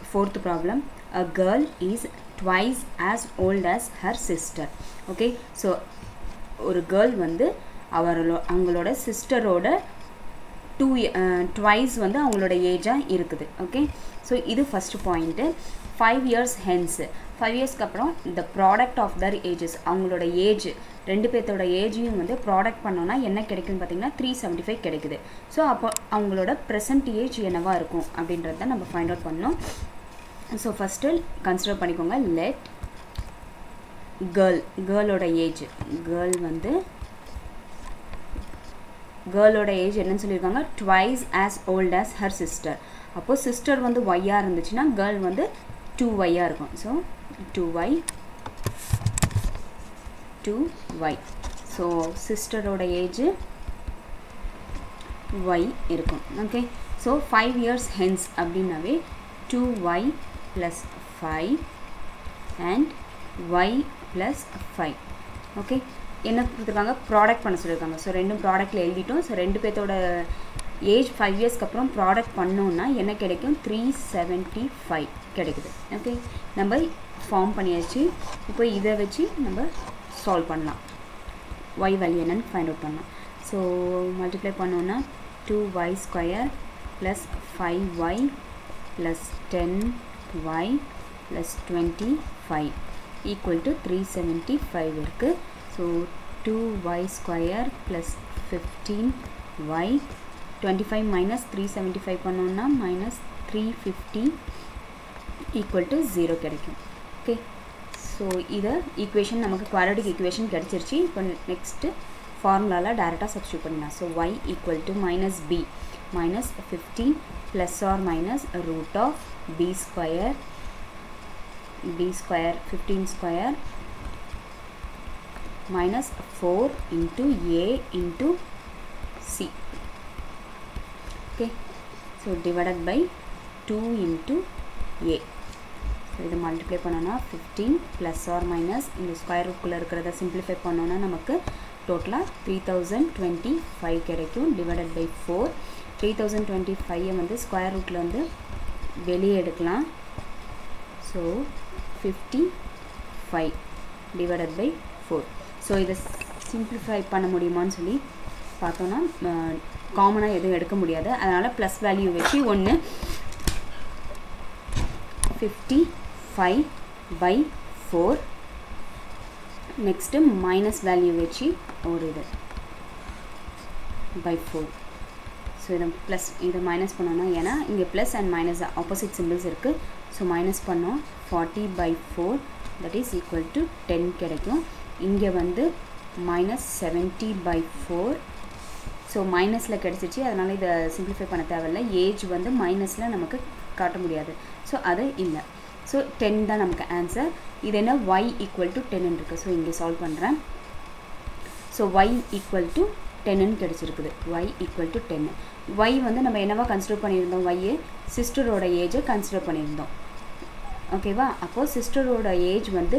fourth problem a girl is twice as old as her sister okay so ஒரு girl வந்து அவர்களோ அவங்களோட சிஸ்டரோட two twice வந்து அவங்களோட ஏஜாக இருக்குது ஓகே ஸோ இது first point five years hence five இயர்ஸ்க்கு அப்புறம் இந்த ப்ராடக்ட் ஆஃப் தர் ஏஜஸ் அவங்களோட ஏஜ் ரெண்டு பேர்த்தோட ஏஜையும் வந்து ப்ராடக்ட் பண்ணோன்னா என்ன கிடைக்குன்னு பார்த்தீங்கன்னா த்ரீ செவன்ட்டி ஃபைவ் கிடைக்குது ஸோ அப்போ அவங்களோட ப்ரெசன்ட் ஏஜ் என்னவா இருக்கும் அப்படின்றத நம்ம ஃபைண்ட் அவுட் பண்ணோம் ஸோ ஃபஸ்ட்டு கன்சிடர் பண்ணிக்கோங்க லெட் கேர்ள் கேர்ளோட ஏஜ் கேர்ள் வந்து கேர்ளோட ஏஜ் என்னன்னு சொல்லியிருக்காங்க twice as old as her sister அப்போது சிஸ்டர் வந்து ஒய்யாக இருந்துச்சுன்னா கேர்ள் வந்து டூ ஒய்யாக இருக்கும் so two Y two Y so சிஸ்டரோட ஏஜ் ஒய் இருக்கும் okay so five years hence அப்படின்னாவே two Y plus five and Y plus five okay என்ன கொடுத்துருக்காங்க ப்ராடக்ட் பண்ண சொல்லியிருக்காங்க ஸோ ரெண்டும் ப்ராடக்ட்டில் எழுதிட்டோம் ஸோ ரெண்டு பேர்த்தோட ஏஜ் ஃபைவ் இயர்ஸ்க்கு அப்புறம் ப்ராடக்ட் பண்ணோன்னா என்ன கிடைக்கும் த்ரீ செவன்ட்டி ஃபைவ் கிடைக்குது ஓகே நம்ம ஃபார்ம் பண்ணியாச்சு இப்போ இதை வச்சு நம்ம சால்வ் பண்ணலாம் ஒய் வேல்யூ என்னன்னு ஃபைண்ட் அவுட் பண்ணலாம் ஸோ மல்டிப்ளை பண்ணோன்னா two Y square plus five Y plus ten Y plus twenty five equal to three seventy five இருக்குது so two Y square plus fifteen Y twenty five minus three seventy five பண்ணோன்னா minus three fifty equal to zero கிடைக்கும் okay so இதை equation நமக்கு quadratic equation கிடச்சிருச்சு இப்போ next ஃபார்முலாவில் டேரெக்டாக substitute பண்ணிடலாம் so Y equal to minus B minus fifteen plus or minus root of B square b square 15 square minus 4 into a into c okay so divided by 2 into a so இதை multiply பண்ணோன்னா fifteen plus or minus இந்த square ரூட்குள்ளே இருக்கிறத simplify பண்ணோன்னா நமக்கு டோட்டலாக three thousand twenty five கிடைக்கும் divided by four three thousand twenty ஃபைவை வந்து ஸ்கொயர் ரூட்டில் வந்து வெளியே எடுக்கலாம் so fifty five divided by four so இதை சிம்பிளிஃபை பண்ண முடியுமான்னு சொல்லி பார்த்தோன்னா காமனாக எதுவும் எடுக்க முடியாது அதனால் ப்ளஸ் வேல்யூ வச்சு ஒன்று fifty five by four next minus value வச்சு ஒரு இது பை ஃபோர் ஸோ இதை ப்ளஸ் இதை மைனஸ் பண்ணோன்னா ஏன்னா இங்கே plus and minus opposite symbols இருக்குது ஸோ மைனஸ் பண்ணோம் forty by four that is equal to ten கிடைக்கும் இங்கே வந்து minus seventy by four so மைனஸில் கிடச்சிச்சு அதனால் இதை சிம்பிளிஃபை பண்ண தேவையில்ல ஏஜ் வந்து மைனஸில் நமக்கு காட்ட முடியாது ஸோ அது இல்லை ஸோ டென் தான் நமக்கு ஆன்சர் இது என்ன ஒய் ஈக்குவல் டு டென்னு இருக்குது ஸோ இங்கே சால்வ் பண்ணுறேன் ஸோ ஒய் ஈக்குவல் டு டென்னு கிடச்சிருக்குது ஒய் ஈக்குவல் டு டென்னு ஒய் வந்து நம்ம என்னவா கன்சிடர் பண்ணியிருந்தோம் ஒய்யு சிஸ்டரோட ஏஜை கன்சிடர் பண்ணியிருந்தோம் ஓகேவா அப்போது சிஸ்டரோட ஏஜ் வந்து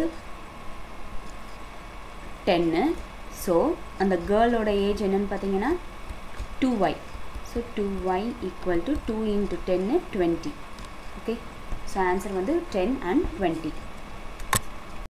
டென்னு ஸோ அந்த கேர்ளோட ஏஜ் என்னன்னு பார்த்தீங்கன்னா two Y so two Y equal to two into டென்னு டுவெண்ட்டி ஓகே ஸோ ஆன்சர் வந்து டென் அண்ட் டுவெண்ட்டி